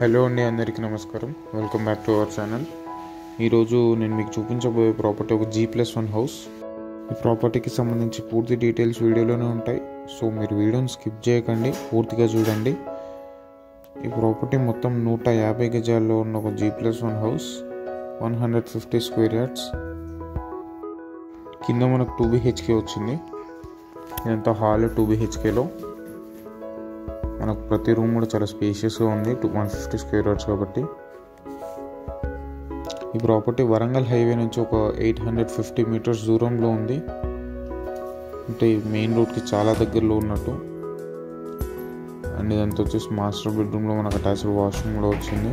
hello అండి అందరికీ నమస్కారం welcome back to our channel ఈరోజు నేను మీకు చూపించబోయే ప్రాపర్టీ ఒక జీ ప్లస్ వన్ హౌస్ ఈ ప్రాపర్టీకి సంబంధించి పూర్తి డీటెయిల్స్ వీడియోలోనే ఉంటాయి సో మీరు వీడియోని స్కిప్ చేయకండి పూర్తిగా చూడండి ఈ ప్రాపర్టీ మొత్తం నూట యాభై గజాల్లో ఉన్న ఒక G plus one house one hundred fifty square yards కింద మనకు టూ బిహెచ్కే వచ్చింది ఇదంతా హాల్ టూ బిహెచ్కేలో మనకు ప్రతి రూమ్ కూడా చాలా స్పేషియస్గా ఉంది two one fifty square yards కాబట్టి ఈ ప్రాపర్టీ వరంగల్ హైవే నుంచి ఒక ఎయిట్ హండ్రెడ్ ఫిఫ్టీ మీటర్స్ దూరంలో ఉంది అంటే మెయిన్ రోడ్కి చాలా దగ్గరలో ఉన్నట్టు అండ్ ఇదంతా వచ్చేసి మాస్టర్ బెడ్రూమ్లో మనకు అటాచ్డ్ వాష్రూమ్ కూడా వచ్చింది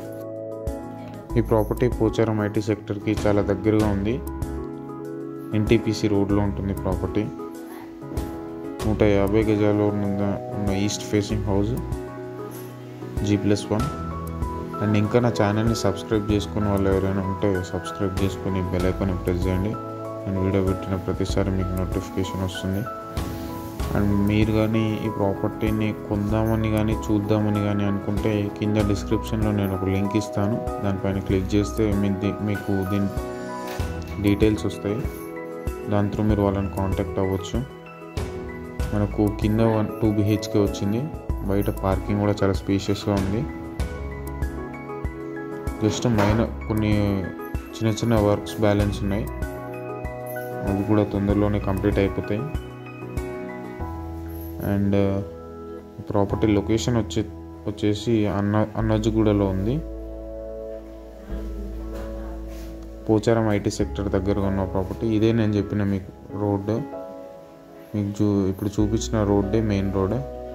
ఈ ప్రాపర్టీ పోచారం ఐటీ సెక్టర్కి చాలా దగ్గరగా ఉంది ఎన్టీపీసీ రోడ్లో ఉంటుంది ప్రాపర్టీ నూట యాభై గజాల్లో ఉన్న ఉన్న east facing house G plus one and ఇంకా నా ఛానల్ని సబ్స్క్రైబ్ చేసుకున్న వాళ్ళు ఎవరైనా ఉంటే సబ్స్క్రైబ్ చేసుకుని బెల్ ఐకాన్ని ప్రెస్ చేయండి అండ్ వీడియో పెట్టిన ప్రతిసారి మీకు నోటిఫికేషన్ వస్తుంది అండ్ మీరు కానీ ఈ ప్రాపర్టీని కొందామని కానీ చూద్దామని కానీ అనుకుంటే కింద డిస్క్రిప్షన్లో నేను ఒక లింక్ ఇస్తాను దానిపైన క్లిక్ చేస్తే మీ ది- మీకు దీని డీటెయిల్స్ వస్తాయి దాని త్రూ మీరు వాళ్ళని కాంటాక్ట్ అవ్వచ్చు మనకు కింద వన్ టూ బిహెచ్కే వచ్చింది బయట పార్కింగ్ కూడా చాలా స్పేషియస్గా ఉంది జస్ట్ మైన కొన్ని చిన్న చిన్న వర్క్స్ బ్యాలెన్స్ ఉన్నాయి అవి కూడా తొందరలోనే కంప్లీట్ అయిపోతాయి అండ్ ప్రాపర్టీ లొకేషన్ వచ్చే వచ్చేసి అన్న అన్నజ్గూడలో ఉంది పోచారం ఐటీ సెక్టర్ దగ్గరగా ఉన్న ప్రాపర్టీ ఇదే నేను చెప్పిన మీకు రోడ్ మీకు చూ ఇప్పుడు చూపించిన రోడ్డే మెయిన్ రోడ్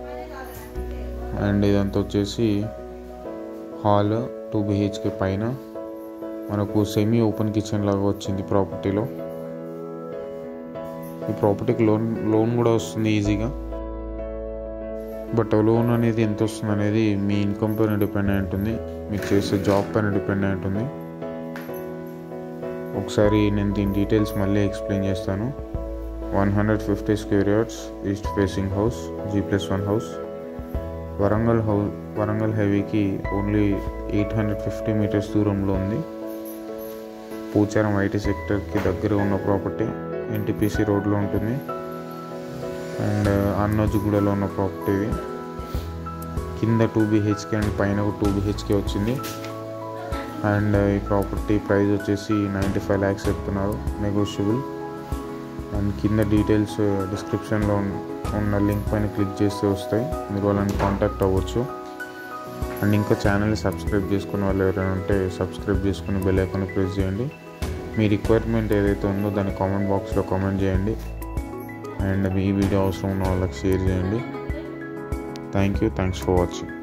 అండ్ ఇదంతా వచ్చేసి హాల్ టూ బిహెచ్కే పైన మనకు సెమీ ఓపెన్ కిచెన్ లాగా వచ్చింది ప్రాపర్టీలో ఈ ప్రాపర్టీకి లోన్ లోన్ కూడా వస్తుంది ఈజీగా బట్ లోన్ అనేది ఎంత వస్తుంది అనేది మీ ఇన్కమ్ పైన డిపెండ్ అయి ఉంటుంది మీకు చేసే జాబ్ పైన డిపెండ్ అయి ఉంటుంది ఒకసారి నేను దీని డీటెయిల్స్ మళ్ళీ ఎక్స్ప్లెయిన్ చేస్తాను one hundred fifty square yards east facing house G plus one house Warangal house Warangal హైవేకి only eight hundred fifty metres దూరంలో ఉంది పూచారం ఐటీ సెక్టర్కి దగ్గర ఉన్న ప్రాపర్టీ ఎన్టీపీసీ రోడ్లో ఉంటుంది అండ్ అన్నోజుగూడలో ఉన్న ప్రాపర్టీ ఇది కింద టూ బీహెచ్కే అండ్ పైన టూ బీహెచ్కే వచ్చింది అండ్ ఈ ప్రాపర్టీ ప్రైస్ వచ్చేసి నైంటీ ఫైవ్ ల్యాక్స్ చెప్తున్నారు నెగోషియబుల్ అండ్ కింద డీటెయిల్స్ డిస్క్రిప్షన్లో ఉన్న లింక్ పైన క్లిక్ చేస్తే వస్తాయి మీరు వాళ్ళని కాంటాక్ట్ అవ్వచ్చు అండ్ ఇంకా ఛానల్ని సబ్స్క్రైబ్ చేసుకున్న వాళ్ళు ఎవరైనా ఉంటే సబ్స్క్రైబ్ చేసుకుని బెల్ ఐకాన్ ప్రెస్ చేయండి మీ రిక్వైర్మెంట్ ఏదైతే ఉందో దాన్ని కామెంట్ బాక్స్లో కామెంట్ చేయండి అండ్ మీ వీడియో అవసరం ఉన్న వాళ్ళకి షేర్ చేయండి thank you thanks for watching